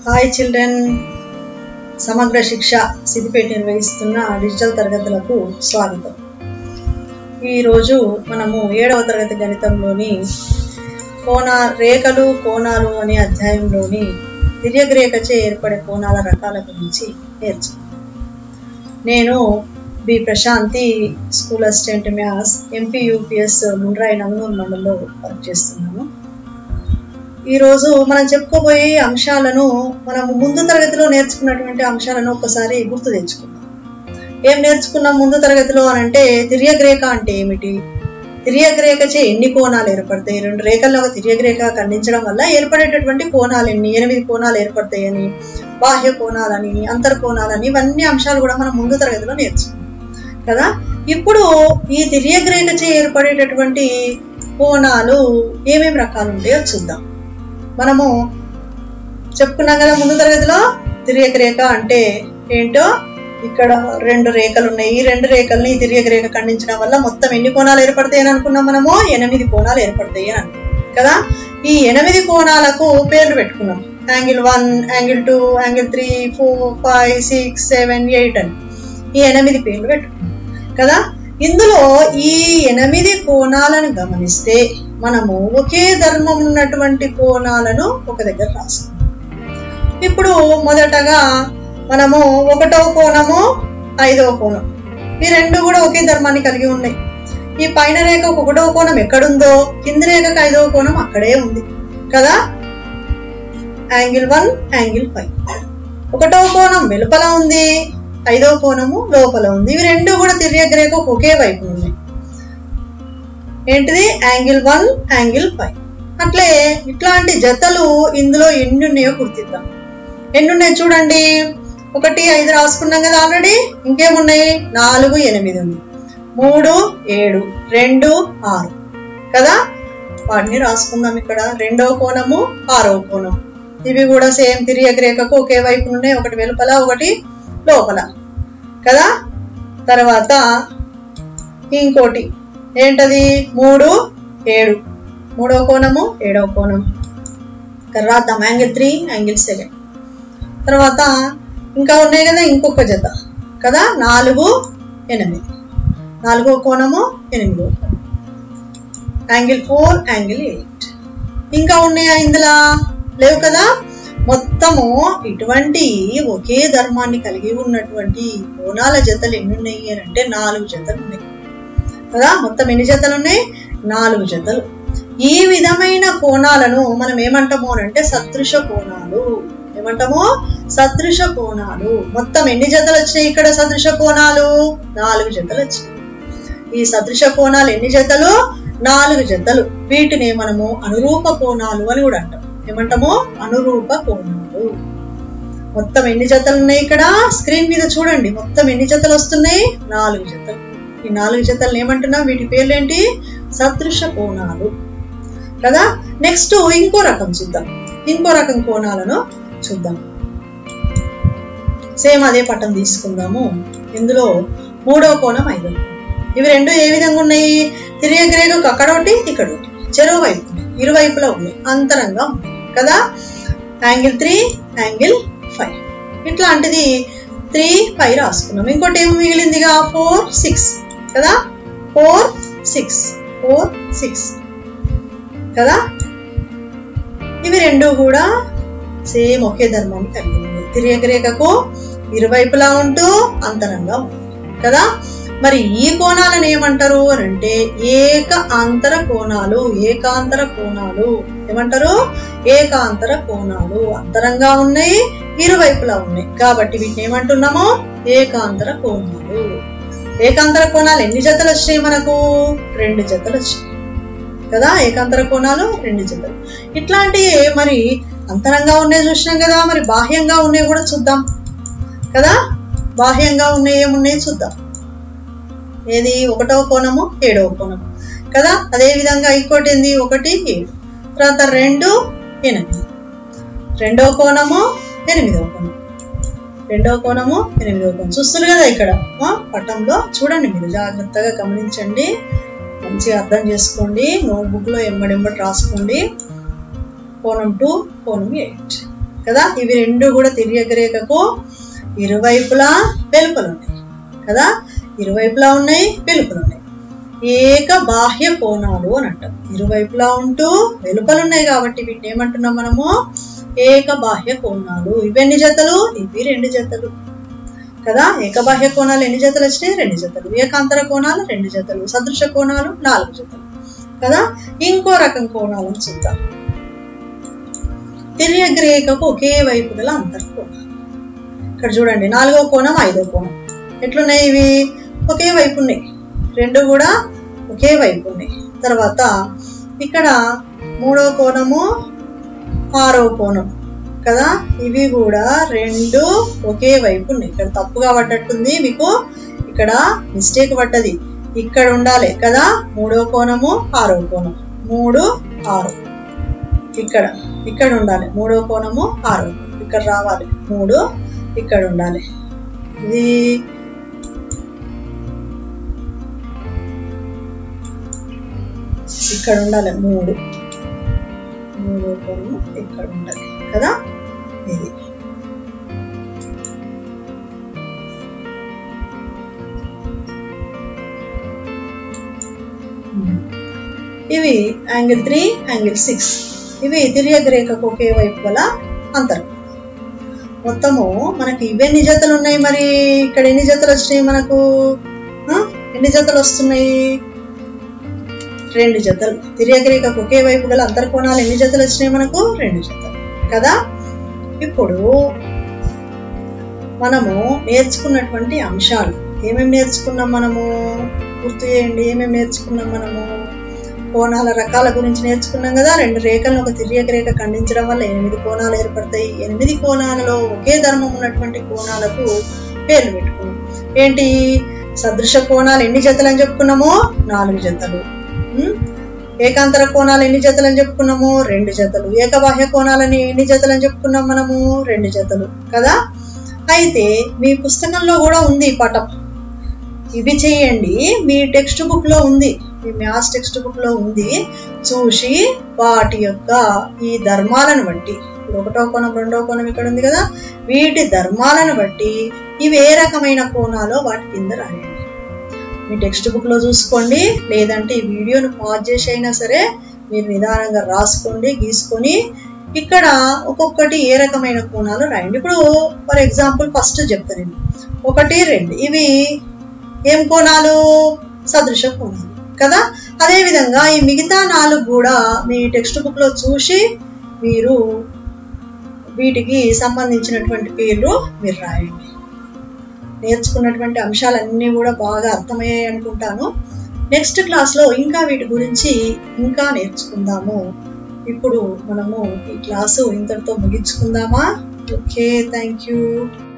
Hi children సమగ్ర శిక్ష సిద్దిపేట నిర్వహిస్తున్న డిజిటల్ తరగతులకు స్వాగతం ఈరోజు మనము ఏడవ తరగతి గణితంలోని కోణ రేఖలు కోణాలు అనే అధ్యాయంలోని తిర్యగ్రేఖచే ఏర్పడే కోణాల రకాల గురించి నేర్చుకున్నాం నేను B Prashanti school assistant maths MP UPS Mundrai Nanganur మండలంలో వర్క్ చేస్తున్నాను ఈరోజు మనం చెప్పుకోబోయే అంశాలను మనం ముందు తరగతిలో నేర్చుకున్నటువంటి అంశాలను ఒకసారి గుర్తు తెచ్చుకుందాం ఏం నేర్చుకున్నాం ముందు తరగతిలో అని అంటే తిర్యగ్రేఖ అంటే ఏమిటి తిర్యగ్రేఖచే ఎన్ని కోణాలు ఏర్పడతాయి రెండు రేఖల్లో ఒక తిర్యగ్రేఖ ఖండించడం వల్ల ఏర్పడేటటువంటి కోణాలు ఎన్ని ఎనిమిది కోణాలు ఏర్పడతాయని బాహ్య కోణాలని అంతర్ కోణాలని ఇవన్నీ అంశాలు కూడా మనం ముందు తరగతిలో నేర్చుకున్నాం కదా ఇప్పుడు ఈ తిర్యగ్రేఖచే ఏర్పడేటటువంటి కోణాలు ఏమేమి రకాలు ఉంటాయో చూద్దాం మనము చెప్పుకున్నాం కదా ముందు తరగతిలో తిరియక రేఖ అంటే ఏంటో ఇక్కడ రెండు రేఖలు ఉన్నాయి ఈ రెండు రేఖల్ని ఈ తిరియక రేఖ ఖండించడం వల్ల మొత్తం ఎన్ని కోణాలు ఏర్పడతాయి అని అనుకున్నాం మనము ఎనిమిది కోణాలు ఏర్పడతాయి అని అనుకున్నాం కదా ఈ ఎనిమిది కోణాలకు పేర్లు పెట్టుకున్నాం angle one angle two angle three four five six seven eight అని ఈ ఎనిమిది పేర్లు పెట్టుకున్నాం కదా ఇందులో ఈ ఎనిమిది కోణాలను గమనిస్తే మనము ఒకే ధర్మం ఉన్నటువంటి కోణాలను ఒక దగ్గర రాసుకుందాం ఇప్పుడు మొదటగా మనము ఒకటవ కోణము ఐదవ కోణం ఈ రెండు కూడా ఒకే ధర్మాన్ని కలిగి ఉన్నాయి ఈ పైన రేఖ ఒకటవ కోణం ఎక్కడుందో కింది రేఖకు ఐదవ కోణం అక్కడే ఉంది కదా యాంగిల్ వన్ యాంగిల్ ఫైవ్ ఒకటవ కోణం వెలుపల ఉంది ఐదవ కోణము లోపల ఉంది ఇవి రెండు కూడా తిర్యగ్రేఖ ఒకే వైపు ఉన్నాయి ఏంటిది యాంగిల్ వన్ యాంగిల్ ఫైవ్ అట్లే ఇట్లాంటి జతలు ఇందులో ఎన్ని ఉన్నాయో గుర్తిద్దాం ఎన్ని ఉన్నాయి చూడండి ఒకటి ఐదు రాసుకున్నాం కదా ఆల్రెడీ ఇంకేమున్నాయి నాలుగు ఎనిమిది ఉంది మూడు ఏడు రెండు ఆరు కదా వాటిని రాసుకుందాం ఇక్కడ రెండవ కోణము ఆరవ కోణం ఇవి కూడా సేమ్ తిరియగ్రేఖకు ఒకే వైపు ఉన్నాయి ఒకటి వెలుపల ఒకటి లోపల కదా తర్వాత ఇంకోటి ఏంటది మూడు ఏడు మూడవ కోణము ఏడవ కోణం తర్వాత యాంగిల్ త్రీ యాంగిల్ సెవెన్ తర్వాత ఇంకా ఉన్నాయి కదా ఇంకొక జత కదా నాలుగు ఎనిమిది నాలుగో కోణము ఎనిమిదో యాంగిల్ ఫోర్ యాంగిల్ ఎయిట్ ఇంకా ఉన్నాయా ఇందులో లేవు కదా మొత్తము ఇటువంటి ఒకే ధర్మాన్ని కలిగి ఉన్నటువంటి కోణాల జతలు ఎన్ని ఉన్నాయి అని అంటే నాలుగు జతలు ఉన్నాయి కదా మొత్తం ఎన్ని జతలు ఉన్నాయి నాలుగు జతలు ఈ విధమైన కోణాలను మనం ఏమంటాము అని అంటే సదృశ కోణాలు ఏమంటాము సదృశ కోణాలు మొత్తం ఎన్ని జతలు వచ్చినాయి ఇక్కడ సదృశ కోణాలు నాలుగు జతలు వచ్చినాయి ఈ సదృశ కోణాలు ఎన్ని జతలు నాలుగు జతలు వీటిని మనము అనురూప కోణాలు అని కూడా అంటాం ఏమంటాము అనురూప కోణాలు మొత్తం ఎన్ని జతలు ఉన్నాయి ఇక్కడ స్క్రీన్ మీద చూడండి మొత్తం ఎన్ని జతలు వస్తున్నాయి నాలుగు జతలు ఈ నాలుగు జతలు ఏమంటున్నాం వీటి పేర్లు ఏంటి సదృశ కోణాలు కదా నెక్స్ట్ ఇంకో రకం చూద్దాం ఇంకో రకం కోణాలను చూద్దాం సేమ్ అదే పటం తీసుకుందాము ఇందులో మూడవ కోణం ఐదవ ఇవి రెండు ఏ విధంగా ఉన్నాయి తిరియగ్రేగకు అక్కడ ఒకటి ఇక్కడ ఒకటి చెరువు వైపు ఇరువైపులా ఉన్నాయి అంతరంగా ఉంది కదా యాంగిల్ త్రీ యాంగిల్ ఫైవ్ ఇట్లాంటిది త్రీ ఫైవ్ రాసుకున్నాం ఇంకోటి ఏమి మిగిలిందిగా ఫోర్ సిక్స్ కదా ఫోర్ సిక్స్ ఫోర్ సిక్స్ కదా ఇవి రెండు కూడా సేమ్ ఒకే ధర్మం కలిగి ఉంది తిరియగ్రేఖకు ఇరువైపులా ఉంటూ అంతరంగా ఉంది కదా మరి ఈ కోణాలను ఏమంటారు అని అంటే ఏక అంతర కోణాలు ఏకాంతర కోణాలు ఏమంటారు ఏకాంతర కోణాలు అంతరంగా ఉన్నాయి ఇరువైపులా ఉన్నాయి కాబట్టి వీటిని ఏమంటున్నాము ఏకాంతర కోణాలు ఏకాంతర కోణాలు ఎన్ని జతలు వచ్చినాయి మనకు రెండు జతలు వచ్చినాయి కదా ఏకాంతర కోణాలు రెండు జతలు ఇట్లాంటి మరి అంతరంగా ఉన్నాయి చూసినాం కదా మరి బాహ్యంగా ఉన్నాయి కూడా చూద్దాం కదా బాహ్యంగా ఉన్నాయి ఏమున్నాయి చూద్దాం ఏది ఒకటవ కోణము ఏడవ కోణము కదా అదే విధంగా ఇంకోటి ఏంది ఒకటి ఏడు తర్వాత రెండు ఎనిమిది రెండవ కోణము ఎనిమిదవ కోణం రెండవ కోణము ఎనిమిదవ కోణం చూస్తారు కదా ఇక్కడ పటంలో చూడండి మీరు జాగ్రత్తగా గమనించండి మంచిగా అర్థం చేసుకోండి నోట్బుక్లో ఎంబడెంబడి రాసుకోండి కోణం టూ కోణం ఎయిట్ కదా ఇవి రెండు కూడా తిర్యక రేఖకు ఇరువైపులా వెలుపలు ఉన్నాయి కదా ఇరువైపులా ఉన్నాయి వెలుపలు ఉన్నాయి ఏక బాహ్య కోణాలు అని అంటాం ఇరువైపులా ఉంటూ వెలుపలు ఉన్నాయి కాబట్టి వీటిని ఏమంటున్నాం మనము ఏక బాహ్య కోణాలు ఇవి ఎన్ని జతలు ఇవి రెండు జతలు కదా ఏకబాహ్య కోణాలు ఎన్ని జతలు వచ్చినాయి రెండు జతలు ఏకాంతర కోణాలు రెండు జతలు సదృశ కోణాలు నాలుగు జతలు కదా ఇంకో రకం కోణాలను చూద్దాం తిర్యగ్రేఖకు ఒకే వైపు గల అంతర్కోణాలు ఇక్కడ చూడండి నాలుగో కోణం ఐదో కోణం ఎట్లున్నాయి ఇవి ఒకే వైపు ఉన్నాయి రెండు కూడా ఒకే వైపు ఉన్నాయి తర్వాత ఇక్కడ మూడో కోణము ఆరో కోణం కదా ఇవి కూడా రెండు ఒకే వైపు ఉన్నాయి ఇక్కడ తప్పుగా పడ్డట్టుంది మీకు ఇక్కడ మిస్టేక్ పడ్డది ఇక్కడ ఉండాలి కదా మూడో కోణము ఆరో కోణం మూడు ఆరు ఇక్కడ ఇక్కడ ఉండాలి మూడో కోణము ఆరో కోణం ఇక్కడ రావాలి మూడు ఇక్కడ ఉండాలి ఇది ఇక్కడ ఉండాలి మూడు మూడో కోణము ఇక్కడ ఉండాలి కదా ఇది ఇవి యాంగిల్ త్రీ యాంగిల్ సిక్స్ ఇవి తిరియగ రేఖకు ఒకే వైపు గల అంతరం మొత్తము మనకి ఇవెన్ని జతలు ఉన్నాయి మరి ఇక్కడ ఎన్ని జతలు వచ్చినాయి మనకు ఆ? ఎన్ని జతలు వస్తున్నాయి రెండు జతలు తిరియగ రేఖకు ఒకే వైపు గల అంతర్కోణాలు ఎన్ని జతలు వచ్చినాయి మనకు రెండు జతలు కదా ఇప్పుడు మనము నేర్చుకున్నటువంటి అంశాలు ఏమేమి నేర్చుకున్నాం మనము గుర్తు చేయండి ఏమేమి నేర్చుకున్నాం మనము కోణాల రకాల గురించి నేర్చుకున్నాం కదా రెండు రేఖలను ఒక తిరియక రేఖ ఖండించడం వల్ల ఎనిమిది కోణాలు ఏర్పడతాయి ఎనిమిది కోణాలలో ఒకే ధర్మం ఉన్నటువంటి కోణాలకు పేర్లు పెట్టుకున్నాం ఏంటి సదృశ కోణాలు ఎన్ని జతలు అని చెప్పుకున్నాము నాలుగు జతలు ఉమ్? ఏకాంతర కోణాలు ఎన్ని జతలు అని చెప్పుకున్నాము రెండు జతలు ఏకబాహ్య కోణాలని ఎన్ని జతలు అని చెప్పుకున్నాం మనము రెండు జతలు కదా అయితే మీ పుస్తకంలో కూడా ఉంది ఈ పటం ఇవి చేయండి మీ టెక్స్ట్ బుక్ లో ఉంది మీ మ్యాథ్స్ టెక్స్ట్ బుక్ లో ఉంది చూసి వాటి యొక్క ఈ ధర్మాలను బట్టి ఇప్పుడు ఒకటో కోణం రెండో కోణం ఇక్కడ ఉంది కదా వీటి ధర్మాలను బట్టి ఇవి ఏ రకమైన కోణాలో వాటి కింద రాయండి మీ టెక్స్ట్ బుక్ లో చూసుకోండి లేదంటే ఈ వీడియోను పాజ్ చేసి అయినా సరే మీరు నిదానంగా రాసుకోండి గీసుకొని ఇక్కడ ఒక్కొక్కటి ఏ రకమైన కోణాలు రాయండి ఇప్పుడు ఫర్ ఎగ్జాంపుల్ ఫస్ట్ చెప్తాను నేను ఒకటి రెండు ఇవి ఏం కోణాలు సదృశ కోణాలు కదా అదే విధంగా ఈ మిగతా నాలుగు కూడా మీ టెక్స్ట్ బుక్ లో చూసి మీరు వీటికి సంబంధించినటువంటి పేర్లు మీరు రాయండి నేర్చుకున్నటువంటి అంశాలన్నీ కూడా బాగా అర్థమయ్యాయి అనుకుంటాను నెక్స్ట్ క్లాస్లో ఇంకా వీటి గురించి ఇంకా నేర్చుకుందాము ఇప్పుడు మనము ఈ క్లాసు ఇంతటితో ముగించుకుందామా ఓకే థ్యాంక్ యూ